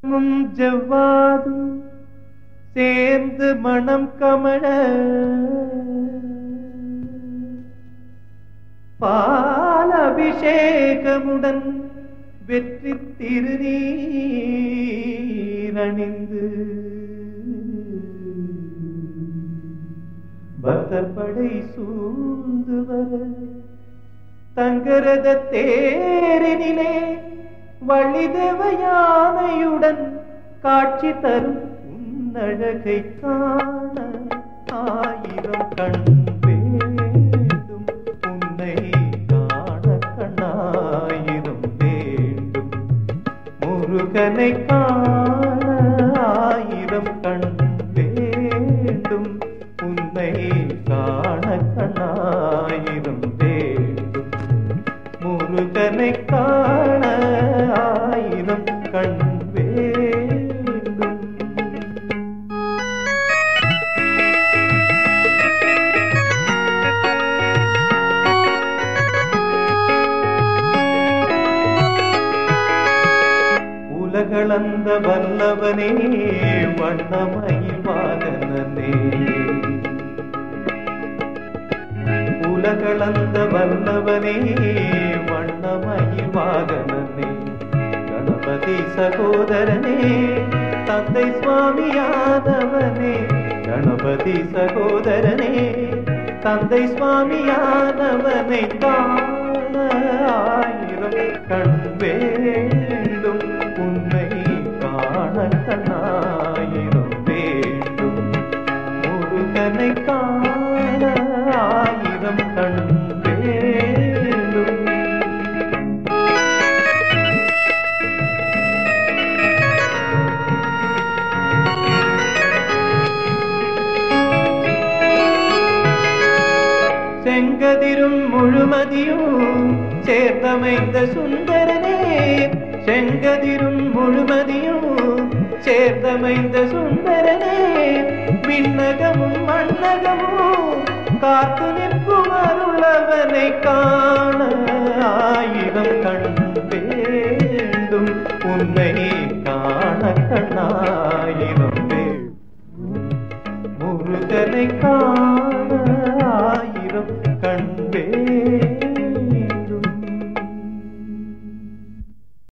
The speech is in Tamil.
மும் ஜவ்வாதும் சேர்ந்து மணம் கமழ பால் அபிஷேகமுடன் வெற்றி திருநீரணிந்து பக்தர் படை சூழ்ந்து வர தங்கரத தேரினிலே வள்ளிதேவ யானையுடன் காட்சி தரும் உன்னழகை காண ஆயிரம் கண் வேண்டும் உன்னை காண கண்ணாயிரம் வேண்டும் முருகனை காண ஆயிரம் கண் வேண்டும் உன்னை காண கண்ணாயிரம் வேண்டும் முருகனை காண ஆயிரம் கண் வேண்டும் உலகளந்த வல்லவனே வண்ணமயில் வாகனனே உலகளந்த வல்லவனே வண்ணமயில் வாகனனே கணபதி சகோதரனே தந்தை சுவாமியானவனே கணபதி சகோதரனே தந்தை சுவாமியானவனை காண ஆயிரம் கண் வேண்டும் உன்னை காண கண்ணாயிரம் வேண்டும் முருகனை காண ஆயிரம் கண் வேண்டும் செங்கதிரும் முழுமதியும் சேர்ந்தமைந்த சுந்தரனே செங்கதிரும் முழுமதியும் சேர்ந்தமைந்த சுந்தரனே விண்ணகமும் மண்ணகமும் காத்து நிற்கும் அருளவனை காண ஆயிரம் கண் வேண்டும் உன்னை காண கண்ணாயிரம் வேண்டும் முருகனை காண